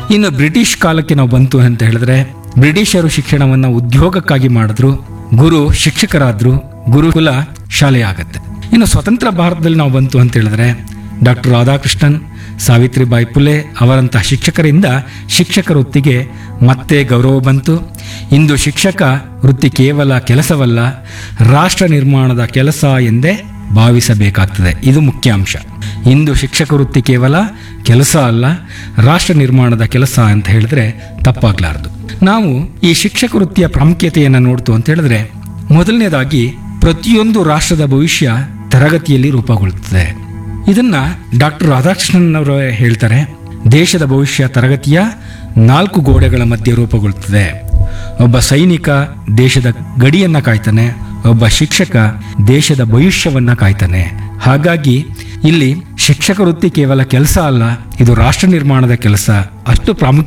ಇನ್ನು ಬ್ರಿಟಿಷ್ ಕಾಲಕ್ಕೆ ನಾವು ಬಂತು ಅಂತ ಹೇಳಿದ್ರೆ ಬ್ರಿಟಿಷರು ಶಿಕ್ಷಣವನ್ನು ಉದ್ಯೋಗಕ್ಕಾಗಿ ಮಾಡಿದ್ರು ಗುರು ಶಿಕ್ಷಕರಾದ್ರು ಗುರುಕುಲ ಶಾಲೆ ಆಗತ್ತೆ ಇನ್ನು ಸ್ವತಂತ್ರ ಭಾರತದಲ್ಲಿ ನಾವು ಬಂತು ಅಂತ ಹೇಳಿದ್ರೆ ಡಾಕ್ಟರ್ ರಾಧಾಕೃಷ್ಣನ್ ಸಾವಿತ್ರಿಬಾಯಿ ಪುಲೆ ಅವರಂತಹ ಶಿಕ್ಷಕರಿಂದ ಶಿಕ್ಷಕ ವೃತ್ತಿಗೆ ಮತ್ತೆ ಗೌರವ ಬಂತು ಇಂದು ಶಿಕ್ಷಕ ವೃತ್ತಿ ಕೇವಲ ಕೆಲಸವಲ್ಲ ರಾಷ್ಟ್ರ ನಿರ್ಮಾಣದ ಕೆಲಸ ಎಂದೇ ಭಾವಿಸಬೇಕಾಗ್ತದೆ ಇದು ಮುಖ್ಯ ಅಂಶ ಇಂದು ಶಿಕ್ಷಕ ವೃತ್ತಿ ಕೇವಲ ಕೆಲಸ ಅಲ್ಲ ರಾಷ್ಟ್ರ ನಿರ್ಮಾಣದ ಕೆಲಸ ಅಂತ ಹೇಳಿದ್ರೆ ತಪ್ಪಾಗ್ಲಾರ್ದು ನಾವು ಈ ಶಿಕ್ಷಕ ವೃತ್ತಿಯ ಪ್ರಾಮುಖ್ಯತೆಯನ್ನು ನೋಡ್ತು ಅಂತ ಹೇಳಿದ್ರೆ ಮೊದಲನೇದಾಗಿ ಪ್ರತಿಯೊಂದು ರಾಷ್ಟ್ರದ ಭವಿಷ್ಯ ತರಗತಿಯಲ್ಲಿ ರೂಪುಗೊಳ್ಳುತ್ತದೆ ಇದನ್ನ ಡಾಕ್ಟರ್ ರಾಧಾಕೃಷ್ಣನ್ ಅವರು ಹೇಳ್ತಾರೆ ದೇಶದ ಭವಿಷ್ಯ ತರಗತಿಯ ನಾಲ್ಕು ಗೋಡೆಗಳ ಮಧ್ಯೆ ರೂಪುಗೊಳ್ಳುತ್ತದೆ ಒಬ್ಬ ಸೈನಿಕ ದೇಶದ ಗಡಿಯನ್ನ ಕಾಯ್ತಾನೆ ಒಬ್ಬ ಶಿಕ್ಷಕ ದೇಶದ ಭವಿಷ್ಯವನ್ನ ಕಾಯ್ತಾನೆ ಹಾಗಾಗಿ ಇಲ್ಲಿ ಶಿಕ್ಷಕ ವೃತ್ತಿ ಕೇವಲ ಕೆಲಸ ಅಲ್ಲ ಇದು ರಾಷ್ಟ್ರ ನಿರ್ಮಾಣದ ಕೆಲಸ ಅಷ್ಟು ಪ್ರಾಮುಖ್ಯ